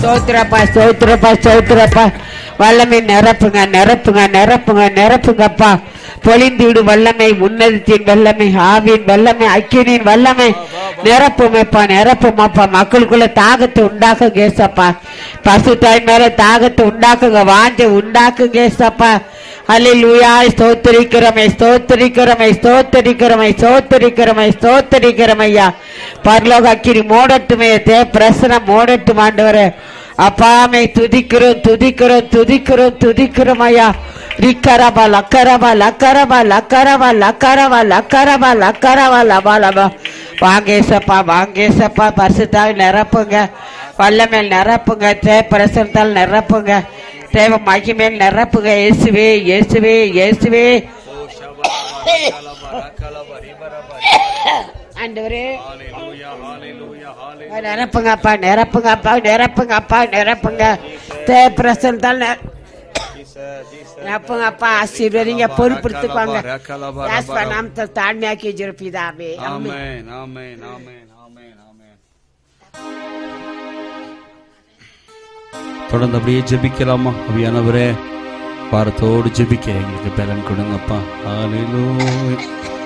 சோத்திரப்பா சோத்திரப்பா சோத்திரப்பா வல்லமை நிரப்புங்க நிரப்புங்க நிரப்புங்க நிரப்புங்கப்பா பொழிந்தீடு வல்லமை உன்னதத்தின் வல்லமை ஆவின் வல்லமை அக்கினின் வல்லமை நிரப்புமேப்பா நிரப்புமாப்பா மக்களுக்குள்ள தாகத்தை உண்டாக்குங்க ஏசப்பா பசு தாய் மேல தாகத்தை உண்டாக்குங்க வாஞ்ச உண்டாக்குங்க ஏசப்பா அல்லேலூயா ஸ்தோத்திரிக்கிறமை ஸ்தோத்திரிக்கிறமை ஸ்தோத்திரிக்கிறமை ஸ்தோத்திரிக்கிறமை ஸ்தோத்திரிக்கிறமையா பரலோக அக்கினி மூடட்டுமே தே பிரசனம் மூடட்டும் ஆண்டவரே அப்பாமை துதிக்கிறோம் துதிக்கிறோம் துதிக்கிறோம் துதிக்கிறோம் ஐயா ரிக்கரபா லக்கரபா லக்கரபா லக்கரபா லக்கரபா லக்கரபா லக்கரபா லபா லபா வாங்கேசப்பா வாங்கேசப்பா பரிசுத்தால் நிரப்புங்க வல்லமேல் நிரப்புங்க தே பிரசனத்தால் நிரப்புங்க தேவ மகிமேல் நிரப்புங்க இயேசுவே இயேசுவே இயேசுவே ஆண்டவரே நிரப்புங்கப்பா நிரப்புங்கப்பா நிரப்புங்கப்பா நிரப்புங்க தே பிரசனத்தால் நிர- நிரப்புங்கப்பா ஆசீர்வதிங்க பொறுப்படுத்துக்குவாங்க யாஸ்பா நாமத்தில் தாழ்மையாக்கி வச்சிருப்பீதாவே ஆமென் ஆமென் ஆமென் ஆமென் ஆமென் தொடர்ந்து அப்படியே ஜெபிக்கலாமா அபியானவரே வாரத்தோடு ஜெபிக்க எங்களுக்கு பலன் கொடுங்கப்பா ஹalleluya